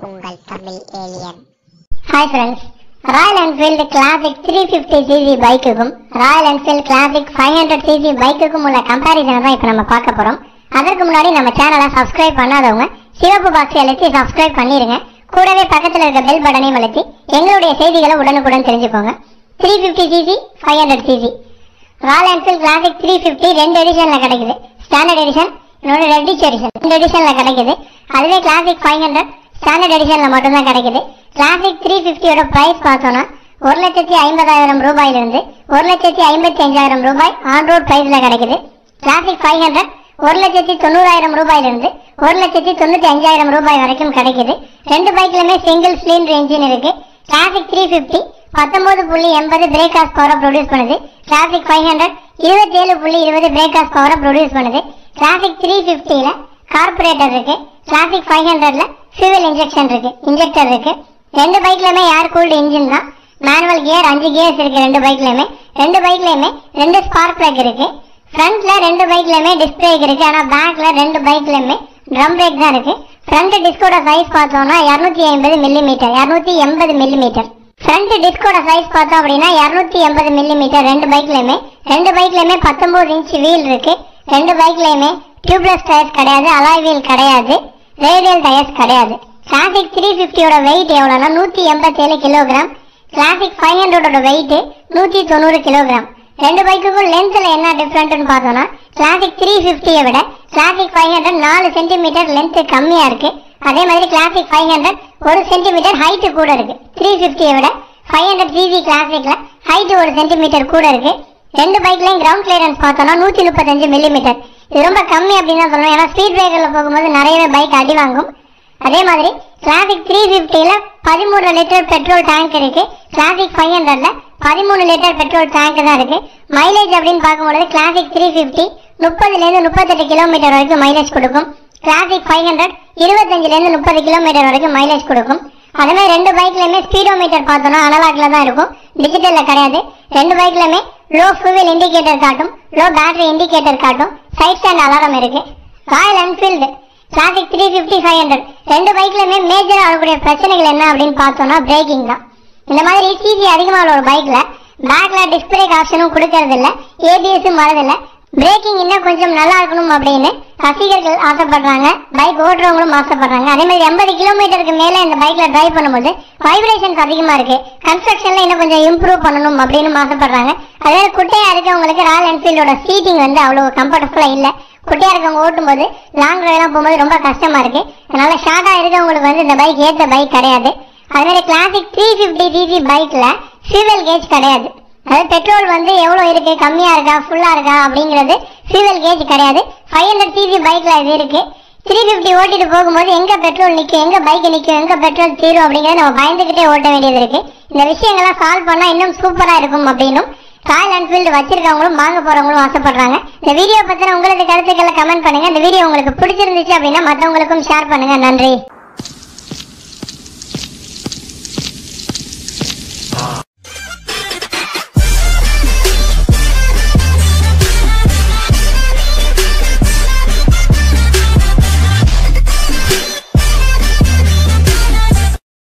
உங்கள் Tamil alien hi friends Royal Enfield Classic three fifty CC பைக்குக்கும் Royal Enfield Classic five hundred CC பைக்குக்கும் உள்ள கம்பேரிசனை தான் இப்போ நம்ம பார்க்க போகிறோம் அதற்கு முன்னாடி நம்ம சேனலை சப்ஸ்கிரைப் பண்ணாதவங்க சிவப்பு பாக்ஸ் அழுத்தி சப்ஸ்கிரைப் பண்ணிடுங்க கூடவே பக்கத்தில் இருக்க பெல் பட்டனையும் அழுத்தி எங்களுடைய செய்திகளை உடனுக்குடன் தெரிஞ்சுக்கோங்க three fifty CC five hundred CC Royal Enfield Classic three fifty ரெண்டு எடிஷனில் கிடைக்குது ஸ்டாண்டர்ட் எடிஷன் இன்னொன்று ரெட்டிஷ் எடிஷன் ரெண்டு எடிஷனில் கிடைக்குது அதுவே கிளாசிக் ஃபைவ் ஹண்ட்ரட் ஸ்டாண்டர்ட் எடிஷனில் மட்டும்தான் கிடைக்குது கிளாசிக் த்ரீ ஃபிஃப்டியோட ப்ரைஸ் பார்த்தோன்னா ஒரு லட்சத்தி ஐம்பதாயிரம் ரூபாயிலிருந்து ஒரு லட்சத்தி ஐம்பத்தி அஞ்சாயிரம் ரூபாய் ஆன் ரோட் ப்ரைஸில் கிடைக்குது கிளாசிக் ஃபைவ் ஹண்ட்ரட் ஒரு லட்சத்தி தொண்ணூறாயிரம் ரூபாயிலிருந்து ஒரு லட்சத்தி தொண்ணூற்றி அஞ்சாயிரம் ரூபாய் வரைக்கும் கிடைக்குது ரெண்டு பைக்லையுமே சிங்கிள் சிலிண்டர் என்ஜின் இருக்கு கிளாசிக் த்ரீ ஃபிஃப்டி பத்தொன்பது புள்ளி எண்பது பிரேக்காஸ் பவரை ப்ரொடியூஸ் பண்ணுது கிளாசிக் ஃபைவ் ஹண்ட்ரட் இருபத்தி ஏழு புள்ளி இருபது பிரேக்காஸ் பவரை ப்ரொடியூஸ் பண்ணுது கிளாசிக் த்ரீ ஃபிஃப்டியில் கார்பரேட்டர் இருக்கு கிளாசிக் ஃபைவ் ஹண்ட்ரட்ல ஃபியூவல் இன்ஜெக்ஷன் இருக்கு இன்ஜெக்டர் இருக்கு ரெண்டு பைக்லயுமே ஏர் கூல்டு இன்ஜின் தான் மேனுவல் கியர் அஞ்சு கியர்ஸ் இருக்கு ரெண்டு பைக்லயுமே ரெண்டு பைக்லயுமே ரெண்டு ஸ்பார்க் பிளக் இருக்கு ஃப்ரண்ட்ல ரெண்டு பைக்லயுமே டிஸ்க் பிரேக் இருக்கு ஆனா பேக்ல ரெண்டு பைக்லயுமே ட்ரம் பிரேக் தான் இருக்கு ஃப்ரண்ட் டிஸ்கோட சைஸ் பார்த்தோம்னா இரநூத்தி ஐம்பது மில்லிமீட்டர் இரநூத்தி எண்பது மில்லிமீட்டர் ஃப்ரண்ட் டிஸ்கோட சைஸ் பார்த்தோம் அப்படின்னா இரநூத்தி எண்பது மில்லிமீட்டர் ரெண்டு பைக்லயுமே ரெண்டு பைக்லயுமே பத்தொன்பது இன்ச் வீல் இருக்கு ரெண்டு பைக்லயுமே டியூப்லெஸ் டயர்ஸ் கிடையாது அலாய் வீல் கிடையாது ரேடியல் டயர்ஸ் கிடையாது கிளாசிக் த்ரீ ஃபிஃப்டியோட வெயிட் எவ்வளோனா நூற்றி எண்பத்தேழு கிலோகிராம் கிளாசிக் ஃபைவ் ஹண்ட்ரடோட வெயிட் நூற்றி தொண்ணூறு கிலோகிராம் ரெண்டு பைக்குக்கும் லென்த்தில் என்ன டிஃப்ரெண்ட்னு பார்த்தோம்னா கிளாசிக் த்ரீ ஃபிஃப்டியை விட கிளாசிக் ஃபைவ் ஹண்ட்ரட் நாலு சென்டிமீட்டர் லென்த்து கம்மியாக இருக்கு அதே மாதிரி கிளாசிக் ஃபைவ் ஹண்ட்ரட் ஒரு சென்டிமீட்டர் ஹைட்டு கூட இருக்கு த்ரீ ஃபிஃப்டியை விட ஃபைவ் ஹண்ட்ரட் சிசி கிளாசிக்ல ஹைட்டு ஒரு சென்டிமீட்டர் கூட இருக்கு ரெண்டு பைக்லையும் கிரவுண்ட் கிளியரன்ஸ் பார்த்தோம்னா நூற்றி முப்பத்தஞ்சு மில்லிமீட்டர் இது ரொம்ப கம்மி அப்படின்னு தான் சொல்லணும் ஏன்னா ஸ்பீட் பிரேக்கரில் போகும்போது நிறையவே பைக் அடி வாங்கும் அதே மாதிரி கிளாசிக் த்ரீ ஃபிஃப்டியில் பதிமூணு லிட்டர் பெட்ரோல் டேங்க் இருக்கு கிளாசிக் ஃபைவ் ஹண்ட்ரட்ல பதிமூணு லிட்டர் பெட்ரோல் டேங்க் தான் இருக்கு மைலேஜ் அப்படின்னு பார்க்கும்போது கிளாசிக் த்ரீ ஃபிஃப்டி முப்பதுலேருந்து முப்பத்தெட்டு கிலோமீட்டர் வரைக்கும் மைலேஜ் கொடுக்கும் கிளாசிக் ஃபைவ் ஹண்ட்ரட் இருபத்தஞ்சிலேருந்து முப்பது கிலோமீட்டர் வரைக்கும் மைலேஜ் கொடுக்கும் அதே மாதிரி ரெண்டு பைக்லையுமே ஸ்பீடோமீட்டர் பார்த்தோம்னா அனலாக்ல தான் இருக்கும் டிஜிட்டலில் கிடையாது ரெண்டு பைக்லையுமே லோ ஃபியூவல் இண்டிகேட்டர் காட்டும் லோ பேட்டரி இண்டிகேட்டர் காட்டும் சைட் ஸ்டாண்ட் அலாரம் இருக்கு Royal Enfield Classic three fifty five hundred ரெண்டு பைக்லையுமே மேஜராக ஆகக்கூடிய பிரச்சனைகள் என்ன அப்படின்னு பார்த்தோம்னா பிரேக்கிங் தான் இந்த மாதிரி சிசி அதிகமாக உள்ள ஒரு பைக்கில் பேக்ல டிஸ்க் பிரேக் ஆப்ஷனும் கொடுக்கறது இல்ல ஏபிஎஸும் வரதில்ல பிரேக்கிங் இன்னும் கொஞ்சம் நல்லா இருக்கணும் அப்படின்னு ரசிகர்கள் ஆசைப்படுறாங்க பைக் ஓட்டுறவங்களும் ஆசைப்படுறாங்க அதே மாதிரி எண்பது கிலோமீட்டருக்கு மேல இந்த பைக்ல டிரைவ் பண்ணும்போது வைப்ரேஷன்ஸ் அதிகமா இருக்கு கன்ஸ்ட்ரக்ஷன்ல இன்னும் கொஞ்சம் இம்ப்ரூவ் பண்ணணும் அப்படின்னு ஆசைப்படுறாங்க அதே மாதிரி குட்டையா இருக்கவங்களுக்கு ராயல் என்ஃபீல்டோட சீட்டிங் வந்து அவ்வளவு கம்ஃபர்டபுளா இல்ல குட்டியா இருக்கவங்க ஓட்டும்போது லாங் டிரைவ்லாம் போகும்போது ரொம்ப கஷ்டமா இருக்கு அதனால ஷார்ட்டா இருக்கவங்களுக்கு வந்து இந்த பைக் ஏத்த பைக் கிடையாது அதே மாதிரி கிளாசிக் த்ரீ ஃபிஃப்டி சிசி பைக்ல ஃபியூவல் கேஜ் கிடையாது அதாவது பெட்ரோல் வந்து எவ்வளோ இருக்கு கம்மியா இருக்கா ஃபுல்லா இருக்கா அப்படிங்கிறது ஃபியூவல் கேஜ் கிடையாது ஃபைவ் ஹண்ட்ரட் சிசி பைக்ல இது இருக்கு த்ரீ ஃபிஃப்டி ஓட்டிட்டு போகும்போது எங்க பெட்ரோல் நிற்கும் எங்க பைக் நிற்கும் எங்க பெட்ரோல் தீரும் அப்படிங்கறத நம்ம பயந்துகிட்டே ஓட்ட வேண்டியது இருக்கு இந்த விஷயங்கள்லாம் சால்வ் பண்ணா இன்னும் சூப்பரா இருக்கும் அப்படின்னும் ராயல் என்ஃபீல்டு வச்சிருக்கவங்களும் வாங்க போறவங்களும் ஆசைப்படுறாங்க இந்த வீடியோ பத்தின உங்களுக்கு கருத்துக்களை கமெண்ட் பண்ணுங்க இந்த வீடியோ உங்களுக்கு பிடிச்சிருந்துச்சு அப்படின்னா மற்றவங்களுக்கும் ஷேர் பண்ணுங்க நன்றி